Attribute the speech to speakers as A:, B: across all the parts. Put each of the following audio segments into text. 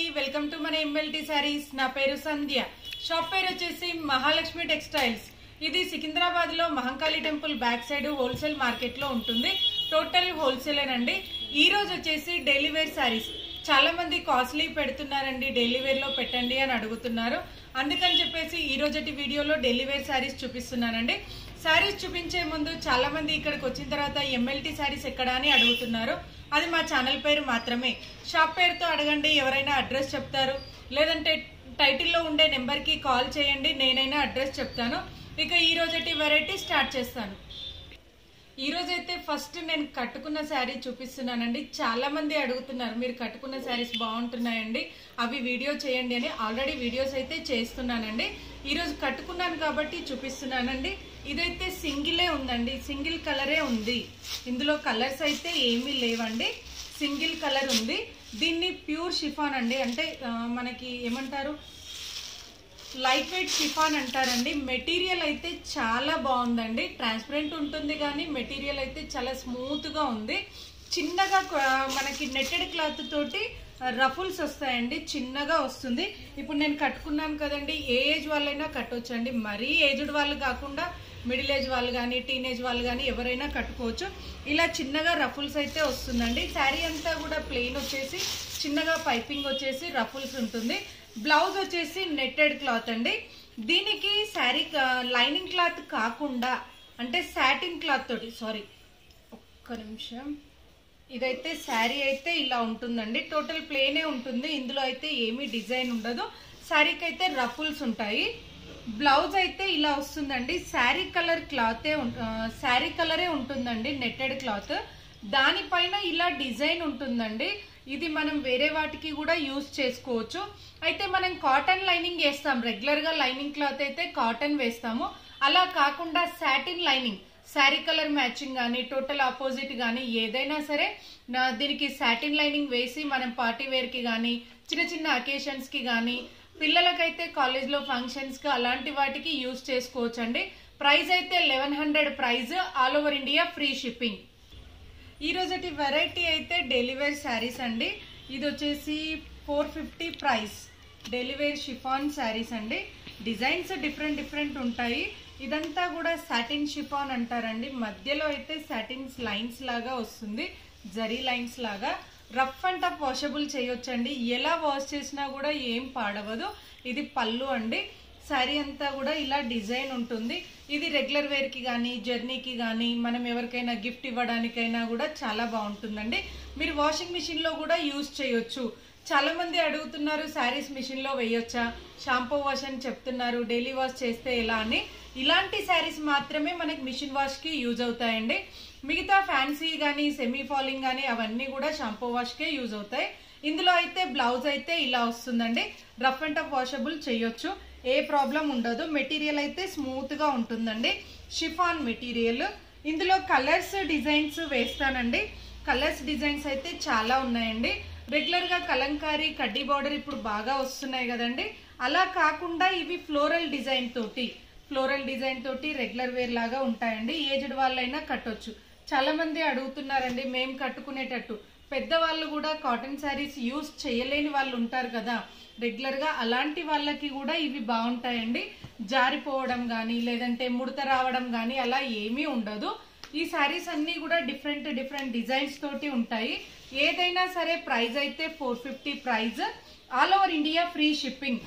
A: welcome to మన MLT sarees నా పేరు సంధ్య షాప్ పేరు వచ్చేసి మహాలక్ష్మి టెక్స్టైల్స్ ఇది సికింద్రాబాద్ లో Mahankali temple back side wholesale market లో ఉంటుంది టోటల్ హోల్సేల్ అండి ఈ రోజు వచ్చేసి డైలీ వేర్ శారీస్ చాలా మంది కాస్ట్లీ పెడుతున్నారండి డైలీ వేర్ లో పెట్టండి అని అడుగుతున్నారు అందుకని చెప్పేసి ఈ రోజటి వీడియోలో డైలీ వేర్ శారీస్ చూపిస్తున్నానండి శారీస్ చూపించే ముందు చాలా మంది ఇక్కడికి వచ్చిన తర్వాత ఎంఎల్టీ శారీస్ ఎక్కడ అని అడుగుతున్నారు అది మా ఛానల్ పేరు మాత్రమే షాప్ పేరుతో అడగండి ఎవరైనా అడ్రస్ చెప్తారు లేదంటే టైటిల్లో ఉండే నెంబర్కి కాల్ చేయండి నేనైనా అడ్రస్ చెప్తాను ఇక ఈ రోజటి వెరైటీ స్టార్ట్ చేస్తాను ఈ రోజు అయితే ఫస్ట్ నేను కట్టుకున్న శారీ చూపిస్తున్నానండి చాలా మంది అడుగుతున్నారు మీరు కట్టుకున్న శారీస్ బాగుంటున్నాయండి అవి వీడియో చేయండి అని ఆల్రెడీ వీడియోస్ అయితే చేస్తున్నానండి ఈ రోజు కట్టుకున్నాను కాబట్టి చూపిస్తున్నానండి ఇదైతే సింగిలే ఉందండి సింగిల్ కలరే ఉంది ఇందులో కలర్స్ అయితే ఏమీ లేవండి సింగిల్ కలర్ ఉంది దీన్ని ప్యూర్ షిఫాన్ అండి అంటే ఆ, మనకి ఏమంటారు లైట్ వెయిట్ షిఫాన్ అంటారండి మెటీరియల్ అయితే చాలా బాగుందండి ట్రాన్స్పరెంట్ ఉంటుంది కానీ మెటీరియల్ అయితే చాలా స్మూత్ గా ఉంది చిన్నగా కొ- మనకి నెట్టెడ్ క్లాత్ తోటి రఫుల్స్ వస్తాయండి చిన్నగా వస్తుంది ఇప్పుడు నేను కట్టుకున్నాను కదండి ఏ ఏజ్ వాళ్ళైనా కట్టొచ్చండి మరీ ఏజ్డ్ వాళ్ళు కాకుండా మిడిల్ ఏజ్ వాళ్ళు కానీ టీనేజ్ వాళ్ళు కానీ ఎవరైనా కట్టుకోవచ్చు ఇలా చిన్నగా రఫుల్స్ అయితే వస్తుందండి శారీ అంతా కూడా ప్లెయిన్ వచ్చేసి చిన్నగా పైపింగ్ వచ్చేసి రఫుల్స్ ఉంటుంది బ్లౌజ్ వచ్చేసి నెట్టెడ్ క్లాత్ అండి దీనికి శారీ లైనింగ్ క్లాత్ కాకుండా అంటే సాటిన్ క్లాత్ తోటి సారీ ఒక్క నిమిషం ఇదైతే శారీ అయితే ఇలా ఉంటుందండి టోటల్ ప్లేనే ఉంటుంది ఇందులో అయితే ఏమీ డిజైన్ ఉండదు శారీకి అయితే రఫుల్స్ ఉంటాయి బ్లౌజ్ అయితే ఇలా వస్తుందండి శారీ కలర్ క్లాతే శారీ కలరే ఉంటుందండి నెట్టెడ్ క్లాత్ దానిపైన ఇలా డిజైన్ ఉంటుందండి ఇది మనం వేరే వాటికి కూడా యూజ్ చేసుకోవచ్చు అయితే మనం కాటన్ లైనింగ్ వేస్తాం రెగ్యులర్ గా లైనింగ్ క్లాత్ అయితే కాటన్ వేస్తాము అలా కాకుండా satin lining saree colour matching కానీ టోటల్ ఆపోజిట్ కానీ ఏదైనా సరే నా దీనికి సాటిన్ లైనింగ్ వేసి మనం పార్టీ వేర్ కి కానీ చిన్న చిన్న అకేషన్స్ కి కానీ పిల్లలకైతే కాలేజ్ లో ఫంక్షన్స్ కి అలాంటి వాటికి యూజ్ చేసుకోవచ్చు అండి ప్రైస్ అయితే eleven hundred price all over India free shipping ఈ రోజటి వెరైటీ అయితే డెలివేర్ శారీస్ అండి ఇది వచ్చేసి ఫోర్ ఫిఫ్టీ ప్రైస్ డెలివేర్ షిఫాన్ శారీస్ అండి డిజైన్స్ డిఫరెంట్ డిఫరెంట్ ఉంటాయి ఇదంతా కూడా సాటిన్ షిఫాన్ అంటారండి మధ్యలో అయితే సాటిన్స్ లైన్స్ లాగా వస్తుంది జరీ లైన్స్ లాగా రఫ్ అండ్ టఫ్ వాషబుల్ చేయొచ్చండి ఎలా వాష్ చేసినా కూడా ఏం పాడవదు ఇది పళ్ళు అండి శారీ అంతా కూడా ఇలా డిజైన్ ఉంటుంది ఇది రెగ్యులర్ వేర్ కి కానీ జర్నీకి కానీ మనం ఎవరికైనా గిఫ్ట్ ఇవ్వడానికైనా కూడా చాలా బాగుంటుందండి మీరు వాషింగ్ మిషన్ లో కూడా యూజ్ చేయొచ్చు చాలా మంది అడుగుతున్నారు శారీస్ మిషన్ లో వేయొచ్చా షాంపూ వాష్ అని చెప్తున్నారు డైలీ వాష్ చేస్తే ఎలా అని ఇలాంటి శారీస్ మాత్రమే మనకి మిషన్ వాష్ కి యూజ్ అవుతాయండి మిగతా ఫ్యాన్సీ కానీ సెమీ ఫాలింగ్ కానీ అవన్నీ కూడా షాంపూ వాష్ కే యూజ్ అవుతాయి ఇందులో అయితే బ్లౌజ్ అయితే ఇలా వస్తుందండి రఫ్ అండ్ టఫ్ వాషబుల్ చేయొచ్చు ఏ ప్రాబ్లం ఉండదు మెటీరియల్ అయితే స్మూత్ గా ఉంటుందండి షిఫాన్ మెటీరియల్ ఇందులో కలర్స్ డిజైన్స్ వేస్తానండి కలర్స్ డిజైన్స్ అయితే చాలా ఉన్నాయండి రెగ్యులర్ గా కలంకారీ కడ్డీ బార్డర్ ఇప్పుడు బాగా వస్తున్నాయి కదండి అలా కాకుండా ఇవి ఫ్లోరల్ డిజైన్ తోటి ఫ్లోరల్ డిజైన్ తోటి రెగ్యులర్ వేర్ లాగా ఉంటాయండి ఏజ్డ్ వాళ్ళైనా కట్టొచ్చు చాలా మంది అడుగుతున్నారండి మేము కట్టుకునేటట్టు పెద్దవాళ్ళు కూడా కాటన్ శారీస్ యూస్ చేయలేని వాళ్ళు ఉంటారు కదా రెగ్యులర్ గా అలాంటి వాళ్ళకి కూడా ఇవి బాగుంటాయండి జారిపోవడం కానీ లేదంటే ముడత రావడం కానీ అలా ఏమీ ఉండదు ఈ శారీస్ అన్ని కూడా డిఫరెంట్ డిఫరెంట్ డిజైన్స్ తోటి ఉంటాయి ఏదైనా సరే ప్రైస్ అయితే four fifty price all over India free shipping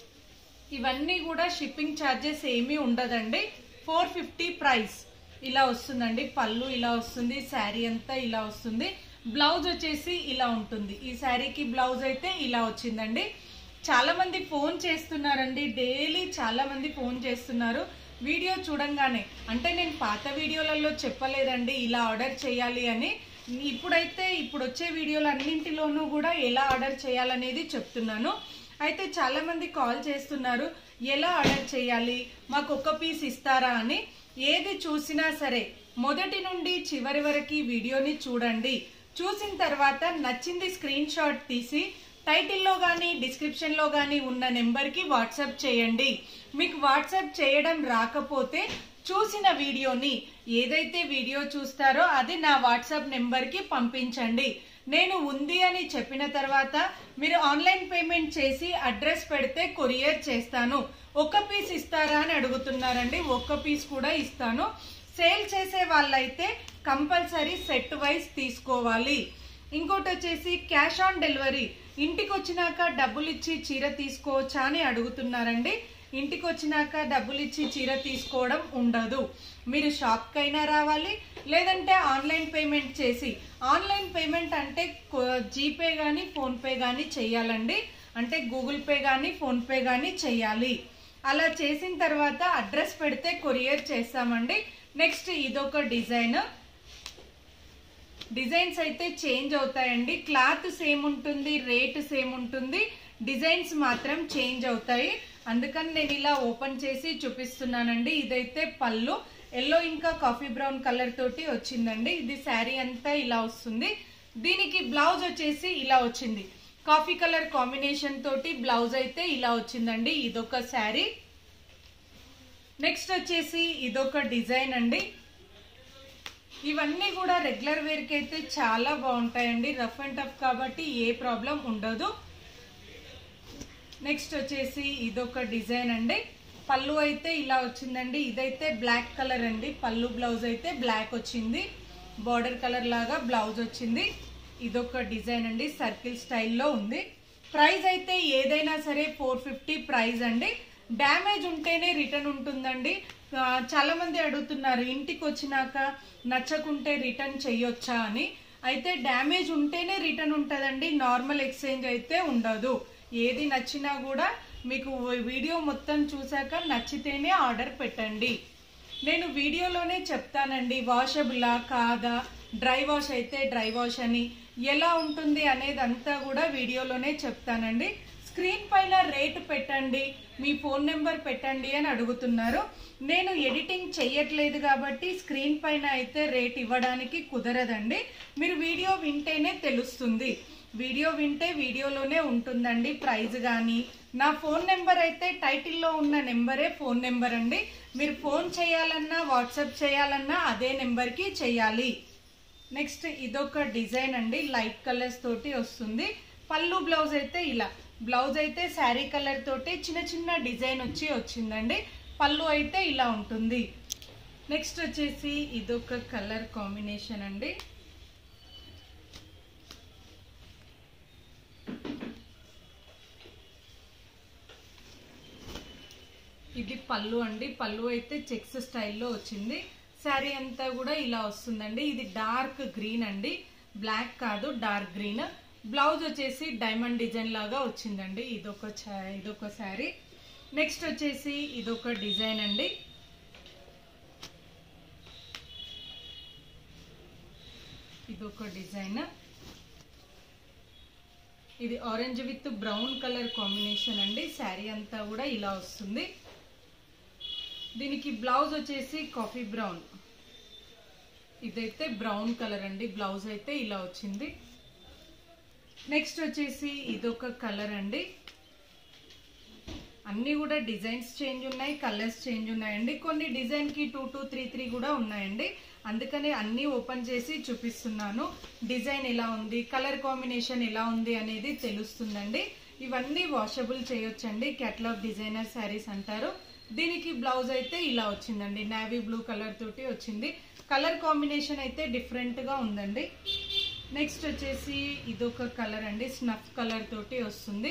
A: ఇవన్నీ కూడా షిప్పింగ్ ఛార్జెస్ ఏమీ ఉండదండి ఫోర్ ఫిఫ్టీ ప్రైస్ ఇలా వస్తుందండి పళ్ళు ఇలా వస్తుంది శారీ అంతా ఇలా వస్తుంది బ్లౌజ్ వచ్చేసి ఇలా ఉంటుంది ఈ శారీకి బ్లౌజ్ అయితే ఇలా వచ్చిందండి చాలా మంది ఫోన్ చేస్తున్నారండి డైలీ చాలా మంది ఫోన్ చేస్తున్నారు వీడియో చూడంగానే అంటే నేను పాత వీడియోలలో చెప్పలేదండి ఇలా ఆర్డర్ చేయాలి అని ఇప్పుడైతే ఇప్పుడు వచ్చే వీడియోలు అన్నింటిలోనూ కూడా ఎలా ఆర్డర్ చేయాలనేది చెప్తున్నాను అయితే చాలా మంది కాల్ చేస్తున్నారు ఎలా ఆర్డర్ చేయాలి మాకు ఒక పీస్ ఇస్తారా అని ఏది చూసినా సరే మొదటి నుండి చివరి వరకు వీడియోని చూడండి చూసిన తర్వాత నచ్చింది స్క్రీన్ షాట్ తీసి టైటిల్లో కానీ డిస్క్రిప్షన్లో కానీ ఉన్న నెంబర్కి వాట్సాప్ చేయండి మీకు వాట్సాప్ చేయడం రాకపోతే చూసిన వీడియోని ఏదైతే వీడియో చూస్తారో అది నా వాట్సాప్ నెంబర్కి పంపించండి నేను ఉంది అని చెప్పిన తర్వాత మీరు ఆన్లైన్ పేమెంట్ చేసి అడ్రస్ పెడితే కొరియర్ చేస్తాను ఒక పీస్ ఇస్తారా అని అడుగుతున్నారండి ఒక్క పీస్ కూడా ఇస్తాను సేల్ చేసే వాళ్ళైతే కంపల్సరీ సెట్ వైజ్ తీసుకోవాలి ఇంకోటి వచ్చేసి క్యాష్ ఆన్ డెలివరీ ఇంటికి వచ్చినాక డబ్బులు ఇచ్చి చీర తీసుకోవచ్చా అని అడుగుతున్నారండి ఇంటికి వచ్చినాక డబ్బులు ఇచ్చి చీర తీసుకోవడం ఉండదు మీరు షాప్కైనా రావాలి లేదంటే ఆన్లైన్ పేమెంట్ చేసి ఆన్లైన్ పేమెంట్ అంటే కొ- జీపే కానీ ఫోన్పే కానీ చెయ్యాలండి అంటే గూగుల్ పే కానీ ఫోన్పే కానీ చెయ్యాలి అలా చేసిన తర్వాత అడ్రస్ పెడితే కొరియర్ చేస్తామండి నెక్స్ట్ ఇదొక డిజైన్ డిజైన్స్ అయితే చేంజ్ అవుతాయండి క్లాత్ సేమ్ ఉంటుంది రేట్ సేమ్ ఉంటుంది డిజైన్స్ మాత్రం చేంజ్ అవుతాయి అందుకని నేను ఇలా ఓపెన్ చేసి చూపిస్తున్నానండి ఇదైతే పళ్ళు ఎల్లో ఇంకా కాఫీ బ్రౌన్ కలర్ తోటి వచ్చిందండి ఇది శారీ అంతా ఇలా వస్తుంది దీనికి బ్లౌజ్ వచ్చేసి ఇలా వచ్చింది కాఫీ కలర్ కాంబినేషన్ తోటి బ్లౌజ్ అయితే ఇలా వచ్చిందండి ఇదొక శారీ నెక్స్ట్ వచ్చేసి ఇదొక డిజైన్ అండి ఇవన్నీ కూడా రెగ్యులర్ వేర్ కి అయితే చాలా బాగుంటాయండి రఫ్ అండ్ టఫ్ కాబట్టి ఏ ప్రాబ్లం ఉండదు నెక్స్ట్ వచ్చేసి ఇదొక డిజైన్ అండి పళ్ళు అయితే ఇలా వచ్చిందండి ఇదైతే బ్లాక్ కలర్ అండి పళ్ళు బ్లౌజ్ అయితే బ్లాక్ వచ్చింది బార్డర్ కలర్ లాగా బ్లౌజ్ వచ్చింది ఇదొక డిజైన్ అండి సర్కిల్ స్టైల్లో ఉంది ప్రైస్ అయితే ఏదైనా సరే ఫోర్ ఫిఫ్టీ ప్రైస్ అండి డ్యామేజ్ ఉంటేనే రిటర్న్ ఉంటుందండి ఆ, చాలా మంది అడుగుతున్నారు ఇంటికి వచ్చినాక నచ్చకుంటే రిటర్న్ చెయ్యొచ్చా అని అయితే డ్యామేజ్ ఉంటేనే రిటర్న్ ఉంటుందండి నార్మల్ ఎక్స్చేంజ్ అయితే ఉండదు ఏది నచ్చినా కూడా మీకు వీడియో మొత్తం చూసాక నచ్చితేనే ఆర్డర్ పెట్టండి నేను వీడియోలోనే చెప్తానండి వాషబులా కాదా డ్రై వాష్ అయితే డ్రై వాష్ అని ఎలా ఉంటుంది అనేది అంతా కూడా వీడియోలోనే చెప్తానండి స్క్రీన్ పైన రేటు పెట్టండి మీ ఫోన్ నెంబర్ పెట్టండి అని అడుగుతున్నారు నేను ఎడిటింగ్ చెయ్యట్లేదు కాబట్టి స్క్రీన్ పైన అయితే రేట్ ఇవ్వడానికి కుదరదండి మీరు వీడియో వింటేనే తెలుస్తుంది వీడియో వింటే వీడియోలోనే ఉంటుందండి ప్రైజ్ కానీ నా ఫోన్ నెంబర్ అయితే టైటిల్లో ఉన్న నెంబరే ఫోన్ నెంబర్ అండి మీరు ఫోన్ చేయాలన్నా వాట్సాప్ చేయాలన్నా అదే నెంబర్కి చేయాలి నెక్స్ట్ ఇదొక డిజైన్ అండి లైట్ కలర్స్ తోటి వస్తుంది పళ్ళు బ్లౌజ్ అయితే ఇలా బ్లౌజ్ అయితే శారీ కలర్ తోటి చిన్న చిన్న డిజైన్ వచ్చి వచ్చిందండి పళ్ళు అయితే ఇలా ఉంటుంది నెక్స్ట్ వచ్చేసి ఇదొక కలర్ కాంబినేషన్ అండి ఇది పళ్ళు అండి పళ్ళు అయితే చెక్స్ స్టైల్లో వచ్చింది శారీ అంతా కూడా ఇలా వస్తుందండి ఇది డార్క్ గ్రీన్ అండి బ్లాక్ కాదు డార్క్ గ్రీన్ బ్లౌజ్ వచ్చేసి డైమండ్ డిజైన్ లాగా వచ్చిందండి ఇదొక చా- ఇదొక శారీ నెక్స్ట్ వచ్చేసి ఇదొక డిజైన్ అండి ఇదొక డిజైన్ ఇది orange with brown colour combination అండి శారీ అంతా కూడా ఇలా వస్తుంది దీనికి బ్లౌజ్ వచ్చేసి కాఫీ బ్రౌన్ ఇదైతే బ్రౌన్ కలర్ అండి బ్లౌజ్ అయితే ఇలా వచ్చింది నెక్స్ట్ వచ్చేసి ఇదొక కలర్ అండి అన్ని కూడా డిజైన్స్ చేంజ్ ఉన్నాయి కలర్స్ చేంజ్ ఉన్నాయండి కొన్ని డిజైన్ కి టూ టూ త్రీ త్రీ కూడా ఉన్నాయండి అందుకని అన్ని ఓపెన్ చేసి చూపిస్తున్నాను డిజైన్ ఎలా ఉంది కలర్ కాంబినేషన్ ఎలా ఉంది అనేది తెలుస్తుందండి ఇవన్నీ వాషబుల్ చేయొచ్చండి కేటలాగ్ డిజైనర్ శారీస్ అంటారు దీనికి బ్లౌజ్ అయితే ఇలా వచ్చిందండి నావీ బ్లూ కలర్ తోటి వచ్చింది కలర్ కాంబినేషన్ అయితే డిఫరెంట్ గా ఉందండి నెక్స్ట్ వచ్చేసి ఇదొక కలర్ అండి స్నఫ్ కలర్ తోటి వస్తుంది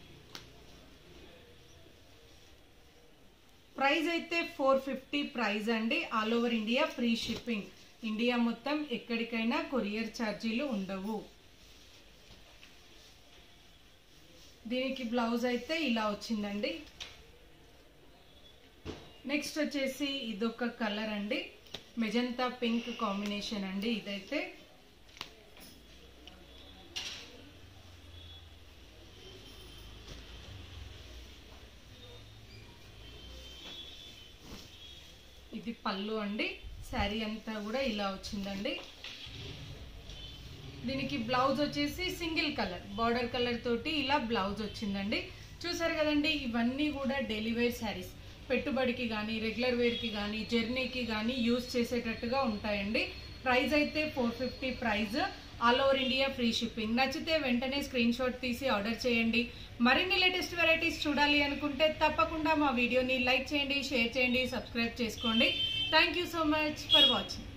A: ప్రైస్ అయితే ఫోర్ ఫిఫ్టీ ప్రైస్ అండి all over India free shipping India మొత్తం ఎక్కడికైనా కొరియర్ ఛార్జీలు ఉండవు దీనికి బ్లౌజ్ అయితే ఇలా వచ్చిందండి నెక్స్ట్ వచ్చేసి ఇదొక కలర్ అండి మెజంతా పింక్ కాంబినేషన్ అండి ఇదైతే ఇది పళ్ళు అండి శారీ అంతా కూడా ఇలా వచ్చిందండి దీనికి బ్లౌజ్ వచ్చేసి సింగిల్ కలర్ బార్డర్ కలర్ తోటి ఇలా బ్లౌజ్ వచ్చిందండి చూసారు కదండి ఇవన్నీ కూడా డైలీ వేర్ శారీస్ పెట్టుబడికి కానీ రెగ్యులర్ వేర్కి కానీ జర్నీకి కానీ యూజ్ చేసేటట్టుగా ఉంటాయండి ప్రైస్ అయితే four fifty price all over India free shipping నచ్చితే వెంటనే స్క్రీన్ షాట్ తీసి ఆర్డర్ చేయండి మరిన్ని లేటెస్ట్ వెరైటీస్ చూడాలి అనుకుంటే తప్పకుండా మా వీడియోని లైక్ చేయండి షేర్ చేయండి సబ్స్క్రైబ్ చేసుకోండి thank you so much for watching